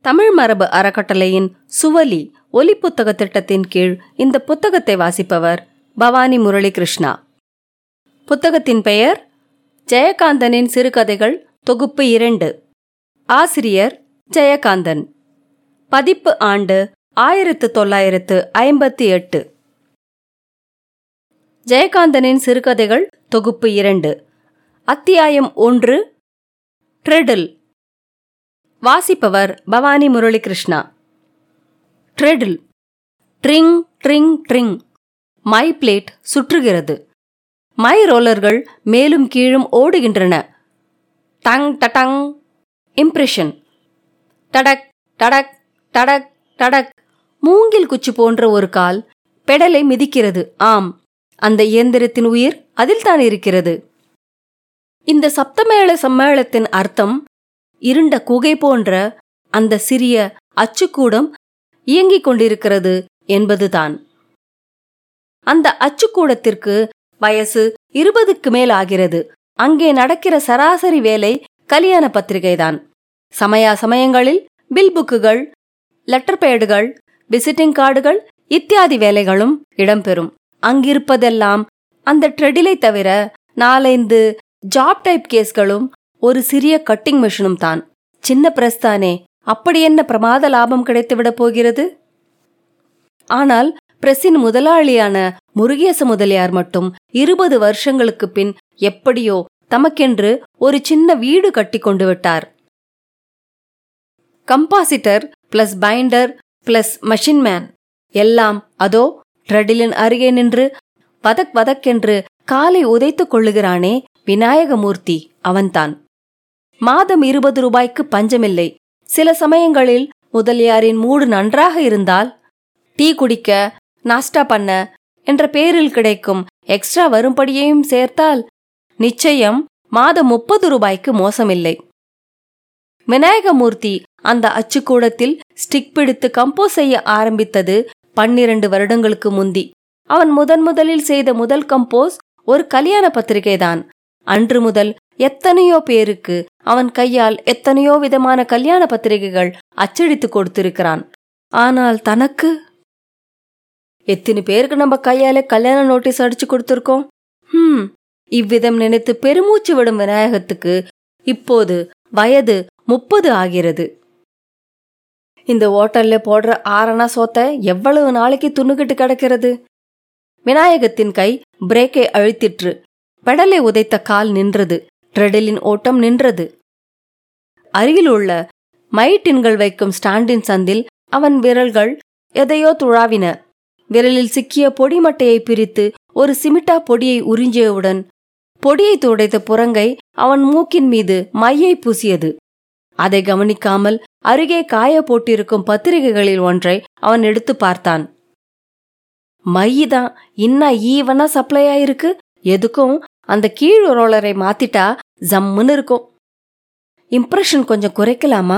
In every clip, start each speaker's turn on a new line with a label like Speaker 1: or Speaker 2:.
Speaker 1: தமிழ் மரபு அறக்கட்டளையின் சுவலி ஒலி புத்தக திட்டத்தின் கீழ் இந்த புத்தகத்தை வாசிப்பவர் பவானி முரளி கிருஷ்ணா புத்தகத்தின் பெயர் ஜெயகாந்தனின் சிறுகதைகள் தொகுப்பு இரண்டு ஆசிரியர் ஜெயகாந்தன் பதிப்பு ஆண்டு ஆயிரத்து தொள்ளாயிரத்து ஐம்பத்தி எட்டு ஜெயகாந்தனின் சிறுகதைகள் தொகுப்பு இரண்டு அத்தியாயம் ஒன்று ட்ரெடில் வாசிப்பவர் Bhavani Murali Krishna treadle tring tring tring மை பிளேட் சுற்றுகிறது மை ரோலர்கள் மேலும் கீழும் ஓடுகின்றன டங் டடங் இம்ப்ரெஷன் டடக் டடக் டடக் டடக் மூங்கில் குச்சி போன்ற ஒரு கால் பெடலை மிதிக்கிறது ஆம் அந்த இயந்திரத்தின் உயிர் அதில்தான் இருக்கிறது இந்த சப்தமேள சம்மேளத்தின் அர்த்தம் இருண்ட குகை போன்ற அந்த சிறிய அச்சுக்கூடம் இயங்கிக் கொண்டிருக்கிறது என்பதுதான் அந்த அச்சுக்கூடத்திற்கு வயசு இருபதுக்கு மேல் ஆகிறது அங்கே நடக்கிற சராசரி வேலை கல்யாண பத்திரிகைதான் சமயா சமயங்களில் பில் புக்குகள் லெட்டர் பேடுகள் விசிட்டிங் கார்டுகள் இத்தியாதி வேலைகளும் இடம்பெறும் அங்கிருப்பதெல்லாம் அந்த ட்ரெடிலை தவிர நாலைந்து ஜாப் டைப் கேஸ்களும் ஒரு சிறிய கட்டிங் மிஷினும் தான் சின்ன பிரஸ் தானே அப்படி என்ன பிரமாத லாபம் கிடைத்துவிடப் போகிறது ஆனால் பிரஸின் முதலாளியான முருகேச முதலியார் மட்டும் இருபது வருஷங்களுக்கு பின் எப்படியோ தமக்கென்று ஒரு சின்ன வீடு கட்டி கொண்டு விட்டார் compositor plus binder plus machineman எல்லாம் அதோ ட்ரெடிலின் அருகே நின்று வதக் வதக்கென்று காலை உதைத்துக் கொள்ளுகிறானே விநாயகமூர்த்தி அவன்தான் மாதம் இருபது ரூபாய்க்கு பஞ்சமில்லை சில சமயங்களில் முதலியாரின் மூடு நன்றாக இருந்தால் டீ குடிக்க நாஸ்டா பண்ண என்ற பேரில் கிடைக்கும் எக்ஸ்ட்ரா வரும்படியையும் சேர்த்தால் நிச்சயம் மாதம் முப்பது ரூபாய்க்கு மோசமில்லை விநாயகமூர்த்தி அந்த அச்சுக்கூடத்தில் ஸ்டிக் பிடித்து கம்போஸ் செய்ய ஆரம்பித்தது பன்னிரண்டு வருடங்களுக்கு முந்தி அவன் முதன் முதலில் செய்த முதல் கம்போஸ் ஒரு கல்யாண பத்திரிகைதான் அன்று முதல் எத்தனையோ பேருக்கு அவன் கையால் எத்தனையோ விதமான கல்யாண பத்திரிகைகள் அச்சடித்து கொடுத்திருக்கிறான் ஆனால் தனக்கு எத்தனை பேருக்கு நம்ம கையால கல்யாண நோட்டீஸ் அடிச்சு கொடுத்திருக்கோம் ஹம் இவ்விதம் நினைத்து பெருமூச்சு விடும் விநாயகத்துக்கு இப்போது வயது முப்பது ஆகிறது இந்த ஓட்டல்ல போடுற ஆறனா சோத்த எவ்வளவு நாளைக்கு துண்ணுகிட்டு கிடக்கிறது விநாயகத்தின் கை பிரேக்கை அழுத்திற்று பெடலை உதைத்த கால் நின்றது ட்ரெடலின் ஓட்டம் நின்றது அருகில் உள்ள மைட்டின்கள் வைக்கும் ஸ்டாண்டின் சந்தில் அவன் விரல்கள் எதையோ துழாவின விரலில் சிக்கிய பொடி மட்டையை பிரித்து ஒரு சிமிட்டா பொடியை உறிஞ்சியவுடன் பொடியை துடைத்த புறங்கை அவன் மூக்கின் மீது மையை பூசியது அதை கவனிக்காமல் அருகே காய போட்டிருக்கும் பத்திரிகைகளில் ஒன்றை அவன் எடுத்து பார்த்தான் மைதான் இன்ன ஈவனா சப்ளை ஆயிருக்கு எதுக்கும் அந்த கீழ் ரோலரை மாத்திட்டா ஜம்முன்னு இருக்கும் இம்ப்ரெஷன் கொஞ்சம் குறைக்கலாமா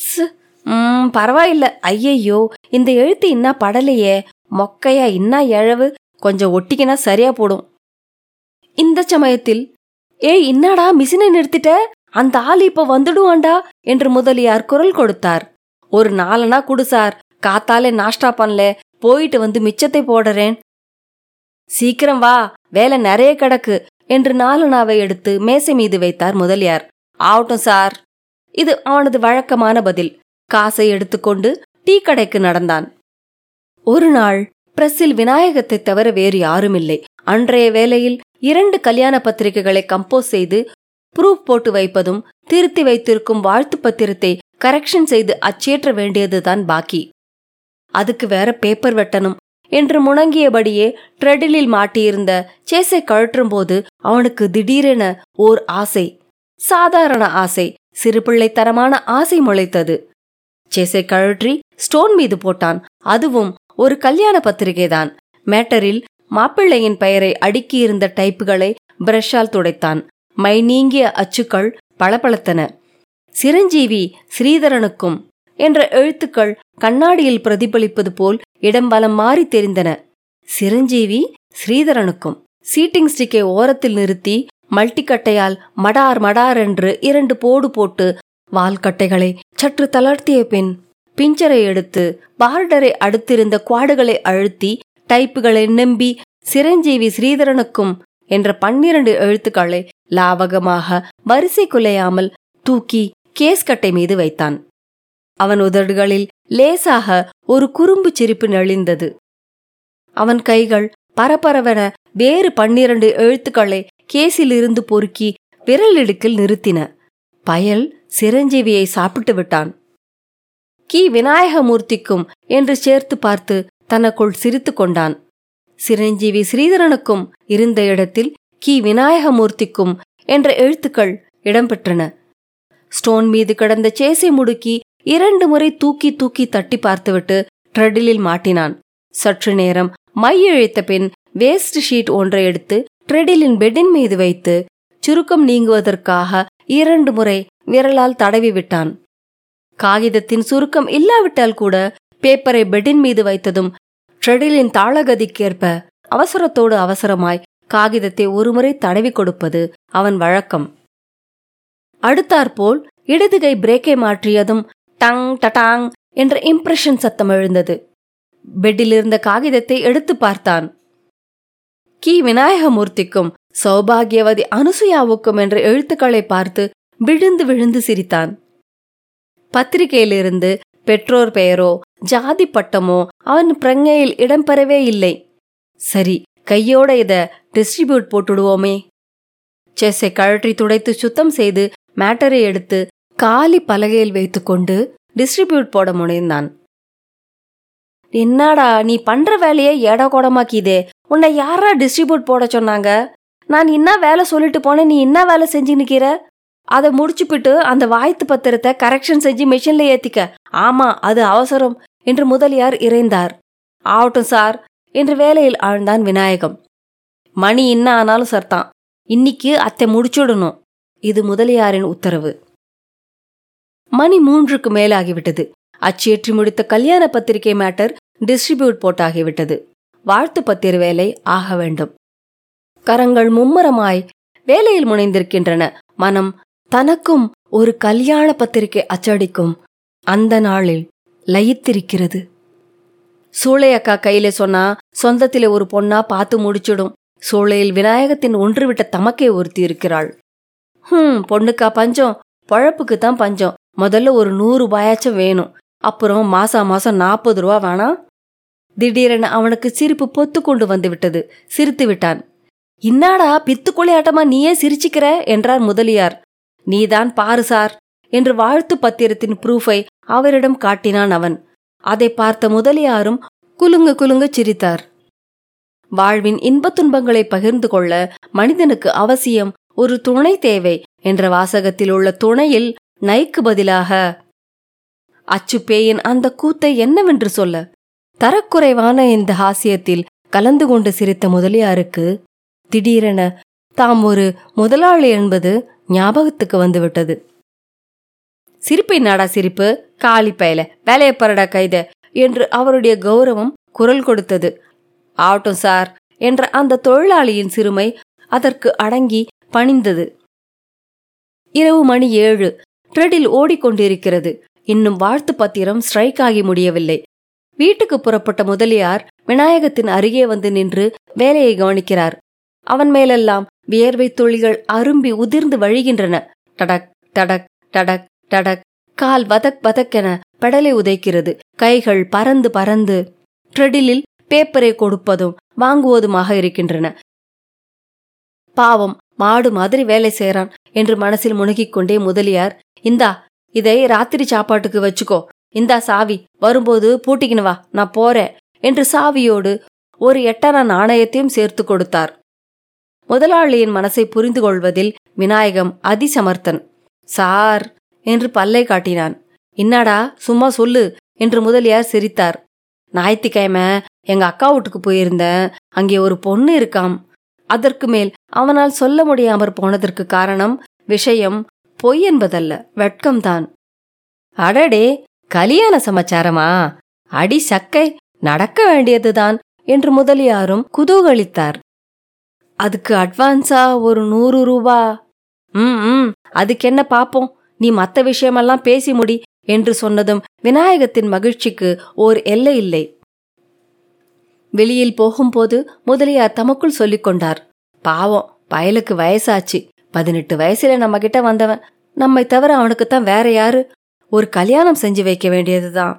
Speaker 1: ம் பரவாயில்ல ஐயையோ இந்த எழுத்து இன்னா படலையே மொக்கையா இன்னா எழவு கொஞ்சம் ஒட்டிக்கினா சரியா போடும் இந்த சமயத்தில் ஏய் இன்னாடா மிஷினை நிறுத்திட்ட அந்த ஆள் இப்ப வந்துடுவான்டா என்று முதலியார் குரல் கொடுத்தார் ஒரு நாலனா குடு சார் காத்தாலே நாஷ்டா பண்ணல போயிட்டு வந்து மிச்சத்தை போடுறேன் சீக்கிரம் வா வேலை நிறைய கிடக்கு என்று நாலனாவை எடுத்து மேசை மீது வைத்தார் முதலியார் ஆவட்டும் சார் இது அவனது வழக்கமான பதில் காசை எடுத்துக்கொண்டு டீ கடைக்கு நடந்தான் ஒரு நாள் பிரஸில் விநாயகத்தை தவிர வேறு யாருமில்லை அன்றைய வேளையில் இரண்டு கல்யாண பத்திரிகைகளை கம்போஸ் செய்து ப்ரூஃப் போட்டு வைப்பதும் திருத்தி வைத்திருக்கும் வாழ்த்து பத்திரத்தை கரெக்ஷன் செய்து அச்சேற்ற வேண்டியதுதான் பாக்கி அதுக்கு வேற பேப்பர் வெட்டணும் என்று முணங்கியபடியே ட்ரெடிலில் மாட்டியிருந்த சேஸை கழற்றும்போது அவனுக்கு திடீரென ஓர் ஆசை சாதாரண ஆசை சிறுபிள்ளைத்தனமான ஆசை முளைத்தது சேஸை கழற்றி ஸ்டோன் மீது போட்டான் அதுவும் ஒரு கல்யாண பத்திரிகைதான் மேட்டரில் மாப்பிள்ளையின் பெயரை அடுக்கியிருந்த டைப்புகளை பிரஷால் துடைத்தான் மை நீங்கிய அச்சுக்கள் பளபளத்தன சிரஞ்சீவி ஸ்ரீதரனுக்கும் என்ற எழுத்துக்கள் கண்ணாடியில் பிரதிபலிப்பது போல் இடம்பலம் மாறி தெரிந்தன சிரஞ்சீவி ஸ்ரீதரனுக்கும் சீட்டிங் ஸ்டிக்கை ஓரத்தில் நிறுத்தி மல்டிக்கட்டையால் மடார் மடார் என்று இரண்டு போடு போட்டு வால்கட்டைகளை சற்று தளர்த்திய பின் பிஞ்சரை எடுத்து பார்டரை அடுத்திருந்த குவாடுகளை அழுத்தி டைப்புகளை நம்பி சிரஞ்சீவி ஸ்ரீதரனுக்கும் என்ற பன்னிரண்டு எழுத்துக்களை லாவகமாக வரிசை குலையாமல் தூக்கி கேஸ்கட்டை மீது வைத்தான் அவன் உதடுகளில் லேசாக ஒரு குறும்பு சிரிப்பு நெளிந்தது அவன் கைகள் பரபரவென வேறு பன்னிரண்டு எழுத்துக்களை கேஸிலிருந்து பொறுக்கி விரலிடுக்கில் நிறுத்தின பயல் சிரஞ்சீவியை சாப்பிட்டு விட்டான் கி விநாயகமூர்த்திக்கும் என்று சேர்த்து பார்த்து தனக்குள் சிரித்து கொண்டான் சிரஞ்சீவி ஸ்ரீதரனுக்கும் இருந்த இடத்தில் கி விநாயகமூர்த்திக்கும் என்ற எழுத்துக்கள் இடம்பெற்றன ஸ்டோன் மீது கிடந்த சேசை முடுக்கி இரண்டு முறை தூக்கி தூக்கி தட்டி பார்த்துவிட்டு ட்ரெடிலில் மாட்டினான் சற்று நேரம் மை இழைத்த பின் வேஸ்ட் ஷீட் ஒன்றை எடுத்து ட்ரெடிலின் பெட்டின் மீது வைத்து சுருக்கம் நீங்குவதற்காக இரண்டு முறை விரலால் தடவி விட்டான் காகிதத்தின் சுருக்கம் இல்லாவிட்டால் கூட பேப்பரை பெட்டின் மீது வைத்ததும் ட்ரெடிலின் தாளகதிக்கேற்ப அவசரத்தோடு அவசரமாய் காகிதத்தை ஒருமுறை தடவி கொடுப்பது அவன் வழக்கம் அடுத்தாற்போல் இடதுகை பிரேக்கை மாற்றியதும் டங் டடாங் என்ற இம்ப்ரெஷன் சத்தம் எழுந்தது பெட்டில் இருந்த காகிதத்தை எடுத்து பார்த்தான் கி விநாயகமூர்த்திக்கும் சௌபாகியவதி அனுசுயாவுக்கும் என்ற எழுத்துக்களை பார்த்து விழுந்து விழுந்து சிரித்தான் பத்திரிகையிலிருந்து பெற்றோர் பெயரோ ஜாதி பட்டமோ அவன் பிரங்கையில் இடம்பெறவே இல்லை சரி கையோட இத டிஸ்ட்ரிபியூட் போட்டுடுவோமே செஸ்ஸை கழற்றி துடைத்து சுத்தம் செய்து மேட்டரை எடுத்து காலி பலகையில் வைத்துக்கொண்டு டிஸ்ட்ரிபியூட் போட முனைந்தான் என்னடா நீ பண்ற வேலையை ஏடா கோடமாக்கிதே உன்னை யாரா டிஸ்ட்ரிபியூட் போட சொன்னாங்க நான் என்ன வேலை சொல்லிட்டு போனேன் நீ என்ன வேலை செஞ்சு நிக்கிற அதை முடிச்சுப்பிட்டு அந்த வாய்த்து பத்திரத்தை கரெக்ஷன் செஞ்சு மெஷின்ல ஏத்திக்க ஆமா அது அவசரம் என்று முதலியார் இறைந்தார் ஆகட்டும் சார் என்று வேலையில் ஆழ்ந்தான் விநாயகம் மணி என்ன ஆனாலும் சர்தான் இன்னிக்கு அத்தை முடிச்சுடணும் இது முதலியாரின் உத்தரவு மணி மூன்றுக்கு மேலாகிவிட்டது அச்சேற்றி முடித்த கல்யாண பத்திரிகை மேட்டர் டிஸ்ட்ரிபியூட் போட்டாகிவிட்டது வாழ்த்து பத்திர வேலை ஆக வேண்டும் கரங்கள் மும்முரமாய் வேலையில் முனைந்திருக்கின்றன மனம் தனக்கும் ஒரு கல்யாண பத்திரிகை அச்சடிக்கும் அந்த நாளில் லயித்திருக்கிறது சூளையக்கா கையில சொன்னா சொந்தத்திலே ஒரு பொண்ணா பார்த்து முடிச்சிடும் சூளையில் விநாயகத்தின் ஒன்றுவிட்ட தமக்கை ஒருத்தி இருக்கிறாள் ஹம் பொண்ணுக்கா பஞ்சம் பொழப்புக்கு தான் பஞ்சம் முதல்ல ஒரு நூறு ரூபாயாச்சும் வேணும் அப்புறம் மாசா மாசம் நாற்பது ரூபா வேணாம் திடீரென அவனுக்கு சிரிப்பு பொத்து கொண்டு வந்து விட்டது சிரித்து விட்டான் இன்னாடா பித்துக்குழி ஆட்டமா நீயே சிரிச்சுக்கிற என்றார் முதலியார் நீதான் பாரு சார் என்று வாழ்த்து பத்திரத்தின் ப்ரூஃபை அவரிடம் காட்டினான் அவன் அதை பார்த்த முதலியாரும் குலுங்க குலுங்க சிரித்தார் வாழ்வின் இன்பத் துன்பங்களை பகிர்ந்து கொள்ள மனிதனுக்கு அவசியம் ஒரு துணை தேவை என்ற வாசகத்தில் உள்ள துணையில் நைக்கு பதிலாக அச்சுப்பேயின் அந்த கூத்தை என்னவென்று சொல்ல தரக்குறைவான இந்த ஹாசியத்தில் கலந்து கொண்டு சிரித்த முதலியாருக்கு திடீரென தாம் ஒரு முதலாளி என்பது ஞாபகத்துக்கு வந்துவிட்டது சிரிப்பை நாடா சிரிப்பு காளி பயல வேலையை பரடா கைத என்று அவருடைய கௌரவம் குரல் கொடுத்தது ஆகட்டும் சார் என்ற அந்த தொழிலாளியின் சிறுமை அதற்கு அடங்கி பணிந்தது இரவு மணி ஏழு ட்ரெடில் ஓடிக்கொண்டிருக்கிறது இன்னும் வாழ்த்து பத்திரம் ஸ்ட்ரைக் ஆகி முடியவில்லை வீட்டுக்கு புறப்பட்ட முதலியார் விநாயகத்தின் அருகே வந்து நின்று வேலையை கவனிக்கிறார் அவன் மேலெல்லாம் வியர்வை துளிகள் அரும்பி உதிர்ந்து வழிகின்றன டடக் டடக் டடக் டடக் கால் வதக் வதக்கென பெடலை உதைக்கிறது கைகள் பறந்து பறந்து ட்ரெடிலில் பேப்பரை கொடுப்பதும் வாங்குவதுமாக இருக்கின்றன பாவம் மாடு மாதிரி வேலை செய்றான் என்று மனசில் முனகிக் கொண்டே முதலியார் இந்தா இதை ராத்திரி சாப்பாட்டுக்கு வச்சுக்கோ இந்தா சாவி வரும்போது பூட்டிக்கினு வா நான் போறேன் என்று சாவியோடு ஒரு எட்டனா நாணயத்தையும் சேர்த்து கொடுத்தார் முதலாளியின் மனசை புரிந்து கொள்வதில் விநாயகம் அதிசமர்த்தன் சார் என்று பல்லை காட்டினான் என்னடா சும்மா சொல்லு என்று முதலியார் சிரித்தார் ஞாயிற்றுக்கிழமை எங்க அக்கா வீட்டுக்கு போயிருந்தேன் அங்கே ஒரு பொண்ணு இருக்காம் அதற்கு மேல் அவனால் சொல்ல முடியாமற் போனதற்கு காரணம் விஷயம் பொய் என்பதல்ல வெட்கம்தான் அடடே கல்யாண சமாச்சாரமா அடி சக்கை நடக்க வேண்டியதுதான் என்று முதலியாரும் குதூகலித்தார் அதுக்கு அட்வான்ஸா ஒரு நூறு ரூபா ம் ம் அதுக்கு என்ன பாப்போம் நீ மத்த விஷயமெல்லாம் பேசி முடி என்று சொன்னதும் விநாயகத்தின் மகிழ்ச்சிக்கு ஓர் எல்லை இல்லை வெளியில் போகும்போது முதலியார் தமக்குள் சொல்லிக் கொண்டார் பாவம் பயலுக்கு வயசாச்சு பதினெட்டு வயசுல நம்ம கிட்ட வந்தவன் நம்மை தவிர அவனுக்குத்தான் வேற யாரு ஒரு கல்யாணம் செஞ்சு வைக்க வேண்டியதுதான்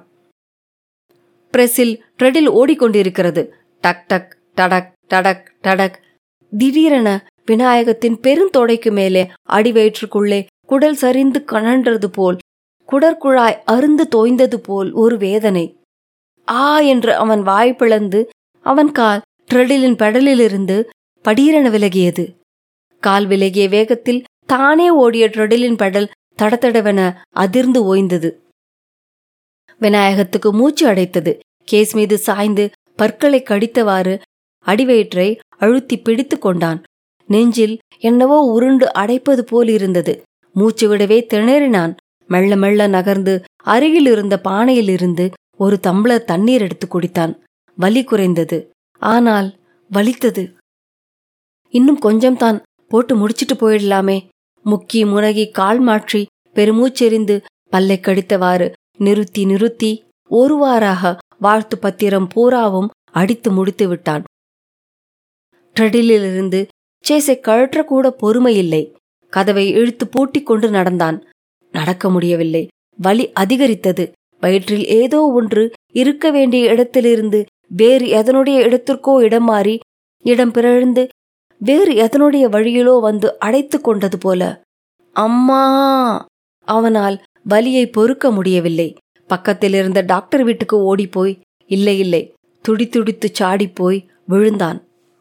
Speaker 1: பிரஸில் ட்ரெடில் ஓடிக்கொண்டிருக்கிறது டக் டக் டடக் டடக் டடக் திடீரென விநாயகத்தின் பெருந்தொடைக்கு மேலே அடிவயிற்றுக்குள்ளே குடல் சரிந்து கனன்றது போல் குடற்குழாய் அருந்து தோய்ந்தது போல் ஒரு வேதனை ஆ என்று அவன் வாய் பிளந்து அவன் கால் ட்ரெடிலின் பெடலிலிருந்து படீரென விலகியது கால் விலகிய வேகத்தில் தானே ஓடிய ட்ரெடிலின் பெடல் தடதடவென அதிர்ந்து ஓய்ந்தது விநாயகத்துக்கு மூச்சு அடைத்தது கேஸ் மீது சாய்ந்து பற்களை கடித்தவாறு அடிவயிற்றை அழுத்தி பிடித்து கொண்டான் நெஞ்சில் என்னவோ உருண்டு அடைப்பது போல் இருந்தது மூச்சு விடவே திணறினான் மெல்ல மெல்ல நகர்ந்து அருகில் இருந்த பானையிலிருந்து ஒரு தம்பளர் தண்ணீர் எடுத்து குடித்தான் வலி குறைந்தது ஆனால் வலித்தது இன்னும் கொஞ்சம் தான் போட்டு முடிச்சிட்டு போயிடலாமே முக்கி முனகி கால் மாற்றி பெருமூச்செறிந்து பல்லை கடித்தவாறு நிறுத்தி நிறுத்தி ஒருவாறாக வாழ்த்து பத்திரம் பூராவும் அடித்து முடித்து விட்டான் ட்ரெடிலிலிருந்து சேசை கழற்றக்கூட பொறுமையில்லை கதவை இழுத்து பூட்டிக் கொண்டு நடந்தான் நடக்க முடியவில்லை வலி அதிகரித்தது வயிற்றில் ஏதோ ஒன்று இருக்க வேண்டிய இடத்திலிருந்து வேறு எதனுடைய இடத்திற்கோ இடம் மாறி இடம் பிறழ்ந்து வேறு எதனுடைய வழியிலோ வந்து அடைத்து கொண்டது போல அம்மா அவனால் வலியை பொறுக்க முடியவில்லை பக்கத்தில் இருந்த டாக்டர் வீட்டுக்கு ஓடிப்போய் இல்லை இல்லை துடித்துடித்து சாடிப்போய் விழுந்தான்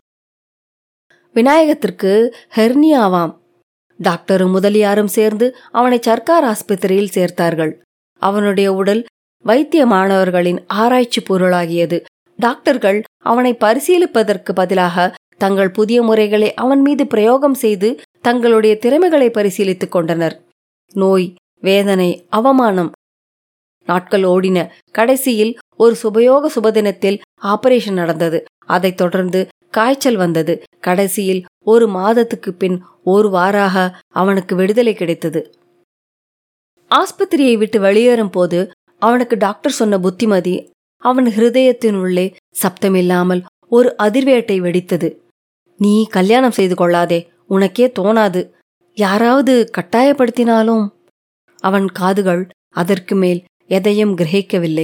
Speaker 1: விநாயகத்திற்கு ஹெர்னியாவாம் டாக்டரும் முதலியாரும் சேர்ந்து அவனை சர்க்கார் ஆஸ்பத்திரியில் சேர்த்தார்கள் அவனுடைய உடல் வைத்திய மாணவர்களின் ஆராய்ச்சி பொருளாகியது டாக்டர்கள் அவனை பரிசீலிப்பதற்கு பதிலாக தங்கள் புதிய முறைகளை அவன் மீது பிரயோகம் செய்து தங்களுடைய திறமைகளை பரிசீலித்துக் கொண்டனர் நோய் வேதனை அவமானம் நாட்கள் ஓடின கடைசியில் ஒரு சுபயோக சுபதினத்தில் ஆபரேஷன் நடந்தது அதைத் தொடர்ந்து காய்ச்சல் வந்தது கடைசியில் ஒரு மாதத்துக்கு பின் ஒரு வாராக அவனுக்கு விடுதலை கிடைத்தது ஆஸ்பத்திரியை விட்டு வெளியேறும் போது அவனுக்கு டாக்டர் சொன்ன புத்திமதி அவன் ஹிருதயத்தினுள்ளே சப்தமில்லாமல் ஒரு அதிர்வேட்டை வெடித்தது நீ கல்யாணம் செய்து கொள்ளாதே உனக்கே தோணாது யாராவது கட்டாயப்படுத்தினாலும் அவன் காதுகள் அதற்கு மேல் எதையும் கிரகிக்கவில்லை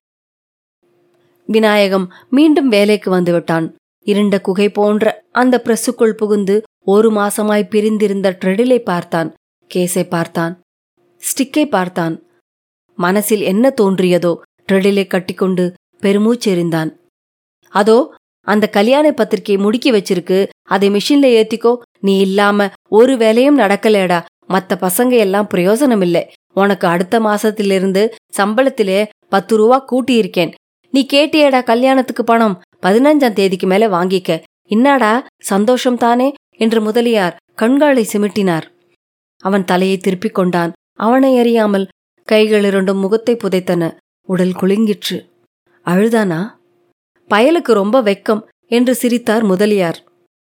Speaker 1: விநாயகம் மீண்டும் வேலைக்கு வந்துவிட்டான் இருண்ட குகை போன்ற அந்த பிரசுக்குள் புகுந்து ஒரு மாசமாய் பிரிந்திருந்த ட்ரெடிலை பார்த்தான் கேஸை பார்த்தான் ஸ்டிக்கை பார்த்தான் மனசில் என்ன தோன்றியதோ ட்ரெடிலை கட்டிக்கொண்டு பெருமூச்செறிந்தான் அதோ அந்த கல்யாண பத்திரிக்கை முடுக்கி வச்சிருக்கு அதை மிஷின்ல ஏத்திக்கோ நீ இல்லாம ஒரு வேலையும் நடக்கலேடா மத்த பசங்க எல்லாம் பிரயோஜனம் இல்லை உனக்கு அடுத்த மாசத்திலிருந்து சம்பளத்திலே பத்து ரூபா கூட்டி இருக்கேன் நீ கேட்டியடா கல்யாணத்துக்கு பணம் பதினஞ்சாம் தேதிக்கு மேல வாங்கிக்க இன்னாடா சந்தோஷம் தானே என்று முதலியார் கண்காலை சிமிட்டினார் அவன் தலையை திருப்பிக் கொண்டான் அவனை அறியாமல் கைகள் இரண்டும் முகத்தை புதைத்தன உடல் குலுங்கிற்று அழுதானா பயலுக்கு ரொம்ப வெக்கம் என்று சிரித்தார் முதலியார்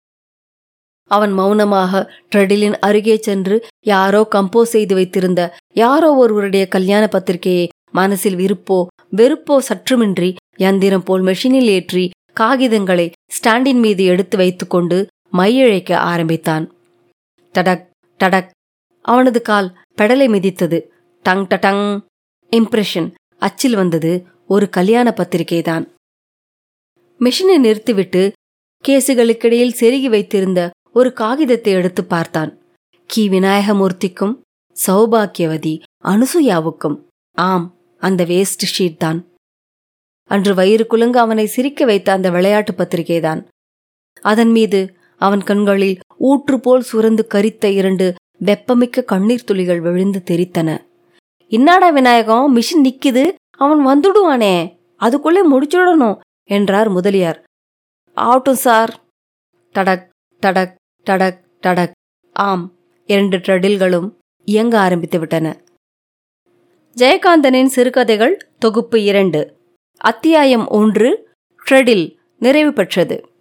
Speaker 1: அவன் மௌனமாக ட்ரெடிலின் அருகே சென்று யாரோ கம்போஸ் செய்து வைத்திருந்த யாரோ ஒருவருடைய கல்யாண பத்திரிகையை மனசில் விருப்போ வெறுப்போ சற்றுமின்றி யந்திரம் போல் மெஷினில் ஏற்றி காகிதங்களை ஸ்டாண்டின் மீது எடுத்து வைத்துக்கொண்டு மையிழைக்க ஆரம்பித்தான் டடக் டடக் அவனது கால் பெடலை மிதித்தது டங் டடங் இம்ப்ரெஷன் அச்சில் வந்தது ஒரு கல்யாண பத்திரிகைதான் மெஷினை நிறுத்திவிட்டு கேசுகளுக்கிடையில் செருகி வைத்திருந்த ஒரு காகிதத்தை எடுத்து பார்த்தான் கி விநாயகமூர்த்திக்கும் சௌபாக்கியவதி அனுசுயாவுக்கும் ஆம் அந்த வேஸ்ட் ஷீட் தான் அன்று வயிறு குலுங்க அவனை சிரிக்க வைத்த அந்த விளையாட்டு பத்திரிகைதான் அதன் மீது அவன் கண்களில் ஊற்று போல் சுரந்து கரித்த இரண்டு வெப்பமிக்க கண்ணீர் துளிகள் விழுந்து தெரித்தன இன்னாடா விநாயகம் மிஷின் நிக்குது அவன் வந்துடுவானே அதுக்குள்ளே முடிச்சுடணும் என்றார் முதலியார் ஆகட்டும் சார் டடக் டடக் டடக் டடக் ஆம் இரண்டு ட்ரெடில்களும் இயங்க ஆரம்பித்து விட்டன ஜெயகாந்தனின் சிறுகதைகள் தொகுப்பு இரண்டு அத்தியாயம் ஒன்று ட்ரெடில் நிறைவு பெற்றது